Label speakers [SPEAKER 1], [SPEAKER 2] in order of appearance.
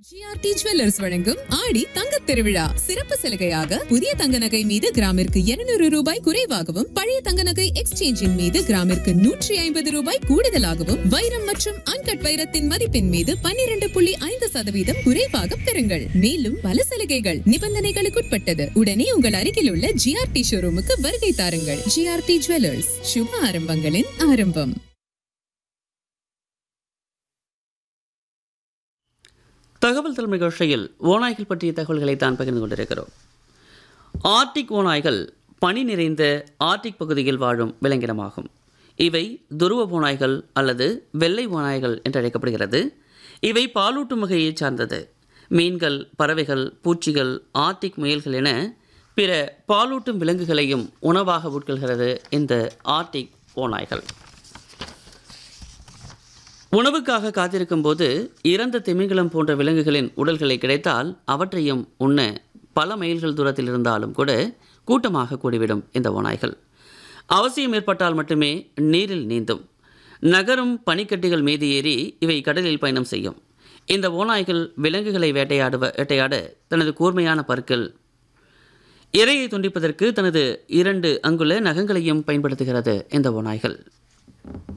[SPEAKER 1] GRT jewellers வழங்கும் ஆடி தங்கத் திருவிழா சிறப்பு சலுகையாக புதிய தங்க நகை மீது கிராமிற்கு 200 ரூபாய் குறைவாகவும் பழைய தங்க நகை எக்ஸ்சேஞ்சின் மீது கிராமிற்கு நூற்றி ஐம்பது ரூபாய் கூடுதலாகவும் வைரம் மற்றும் அன்கட் வைரத்தின் மதிப்பின் மீது 12.5% புள்ளி ஐந்து சதவீதம் குறைவாக பெறுங்கள் மேலும் பல சலுகைகள் நிபந்தனைகளுக்குட்பட்டது உடனே உங்கள் அருகில் உள்ள ஜிஆர்டி ஷோரூமுக்கு வருகை தாருங்கள் ஜிஆர்டி ஜுவல்லர்ஸ் சுப ஆரம்பங்களின் ஆரம்பம்
[SPEAKER 2] தகவல் தலைமை நிகழ்ச்சியில் ஓநாய்கள் பற்றிய தகவல்களை தான் பகிர்ந்து கொண்டிருக்கிறோம் ஆர்டிக் ஓநாய்கள் பனி நிறைந்த ஆர்டிக் பகுதியில் வாழும் விலங்கினமாகும் இவை துருவ ஓநாய்கள் அல்லது வெள்ளை ஓநாய்கள் என்று அழைக்கப்படுகிறது இவை பாலூட்டும் வகையைச் சார்ந்தது மீன்கள் பறவைகள் பூச்சிகள் ஆர்டிக் முயல்கள் என பிற பாலூட்டும் விலங்குகளையும் உணவாக உட்கொள்கிறது இந்த ஆர்டிக் ஓநாய்கள் உணவுக்காக காத்திருக்கும் போது இறந்த திமிங்கலம் போன்ற விலங்குகளின் உடல்களை கிடைத்தால் அவற்றையும் உண்ண பல மைல்கள் தூரத்தில் இருந்தாலும் கூட கூட்டமாக கூடிவிடும் இந்த ஓநாய்கள் அவசியம் ஏற்பட்டால் மட்டுமே நீரில் நீந்தும் நகரும் பனிக்கட்டிகள் மீது ஏறி இவை கடலில் பயணம் செய்யும் இந்த ஓநாய்கள் விலங்குகளை வேட்டையாடுவ வேட்டையாட தனது கூர்மையான பற்கள் இரையை துண்டிப்பதற்கு தனது இரண்டு அங்குல நகங்களையும் பயன்படுத்துகிறது இந்த ஓநாய்கள்